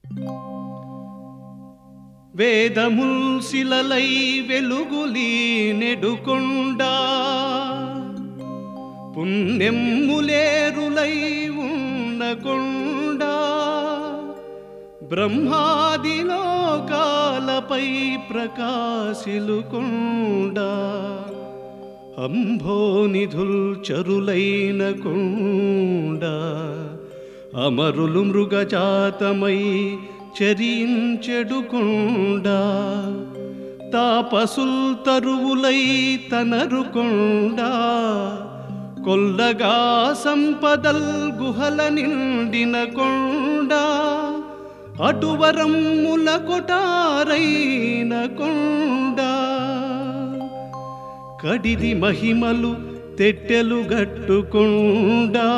వేదముల్ శిలలై వెలుగులీ నెడుకొండా పుణ్యములేరులై ఉన్నకొండా బ్రహ్మాది లోకాలపై ప్రకాశిలుకొండా అంభోనిధుల్ చరులైన కొండా అమరులు మృగజాతమై చరించెడుకొండా తాపసుల్ తరువులై తనరుకొండా కొల్లగా సంపదల్ గుహల నిండిన కొండా అటువరమ్ముల కొటారైన కొండా కడిది మహిమలు తెట్టెలు గట్టుకుండా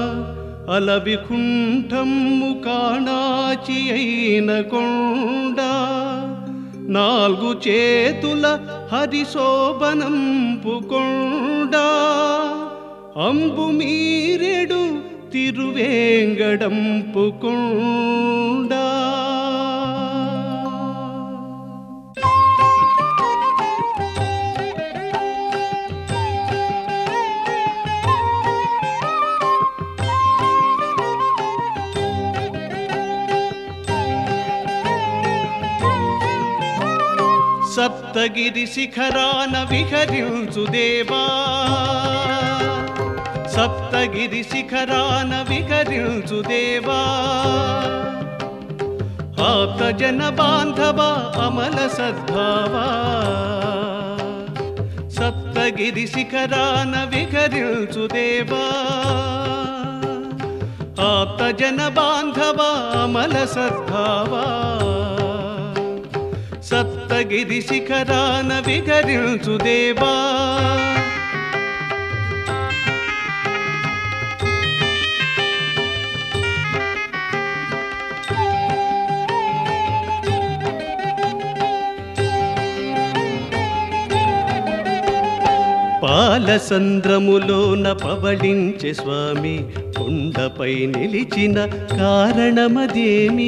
అలవికుంఠమ్ము కాణాచి అయిన కొండా నాలుగు చేతుల హరిశోభనంపు కొండా అంబు మీరెడు తిరువేంగడంపు కొండా సప్తగిరి శిఖరాన విహరించు దేవా సప్తగిరి శిఖరాన విహరించు దేవా ఆప్త జన బాంధవ అమల సద్భావా సప్తగిరి శిఖరాన విహరించు దేవా ఆప్త జన బాంధవ అమల సద్భావా సప్తగిరి శిఖరాన విహరించు దేవా పాలసంద్రములోన పవళించే స్వామి కొండపై నిలిచిన కారణమదేమి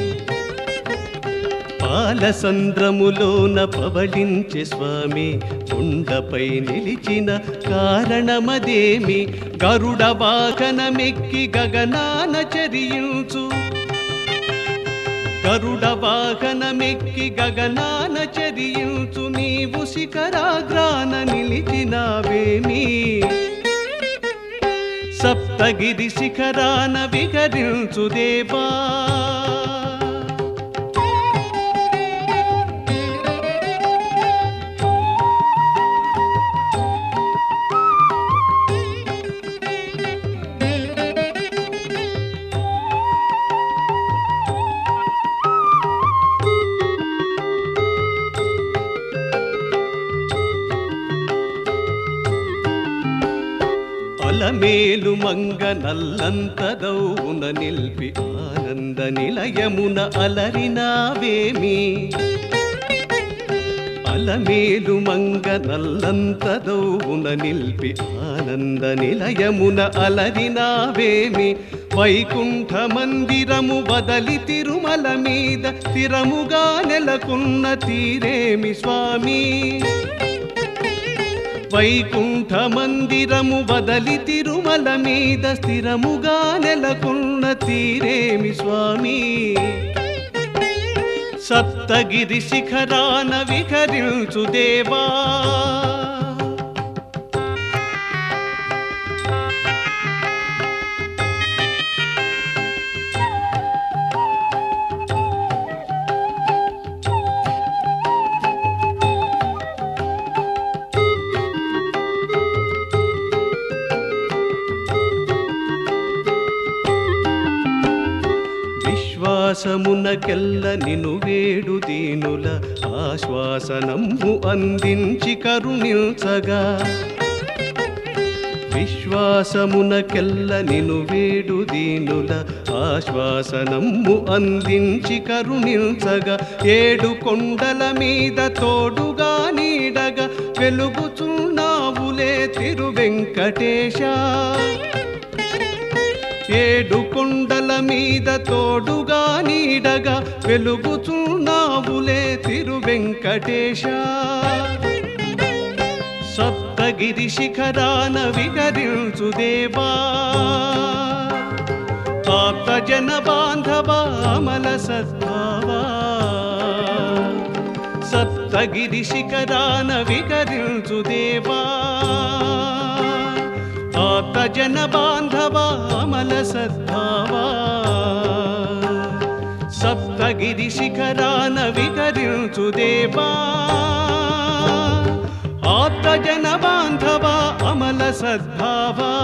పాలసంద్రములోన పవళించే స్వామి కొండపై నిలిచిన కారణమదేమి గరుడ వాహనమెక్కి గగనాన చరించు గరుడ వాహనమెక్కి గగనాన చరించు నీవు శిఖరాగ్రాన నిలిచినావేమి సప్తగిరి శిఖరాన విహరించు దేవా అలమేలు మంగ నల్లంతదౌన నిల్పి ఆనంద నిలయమున అలరినావేమి అలమేలు మంగ నల్లంతదౌన నిల్పి ఆనంద నిలయమున అలరినావేమి వైకుంఠ మందిరము బదలి తిరుమల మీద స్థిరముగా నెలకున్న తీరేమి స్వామి వైకుంఠ మందిరము బదలి తిరుమల మీద స్థిరముగా నెలకొన్న తీరేమి స్వామి సప్తగిరి శిఖరాన విహరించు దేవా విశ్వాసమునకెల్ల నిను వేడు దీనుల ఆశ్వాసనము అందించి కరుణించగా విశ్వాసమునకెల్ల నిను వేడు దీనుల ఆశ్వాసనము అందించి కరుణించగా ఏడు కొండల మీద తోడుగా నీడగా వెలుగుచున్నావులే తిరువెంకటేశ ఏడు కొండల మీద తోడుగా నీడ నీడగా వెలుగుచున్నావులే తిరువెంకటేశ సప్తగిరి శిఖరాన విహరించు దేవా ఆప్త జన బాంధవా అమల సద్భావా సప్తగిరి శిఖరాన విహరించు దేవా ఆప్త జన బాంధవా అమల సద్భావా సప్తగిరి శిఖరాన విహరించు దేవా ఆప్త జన బాంధవా అమల సద్భావా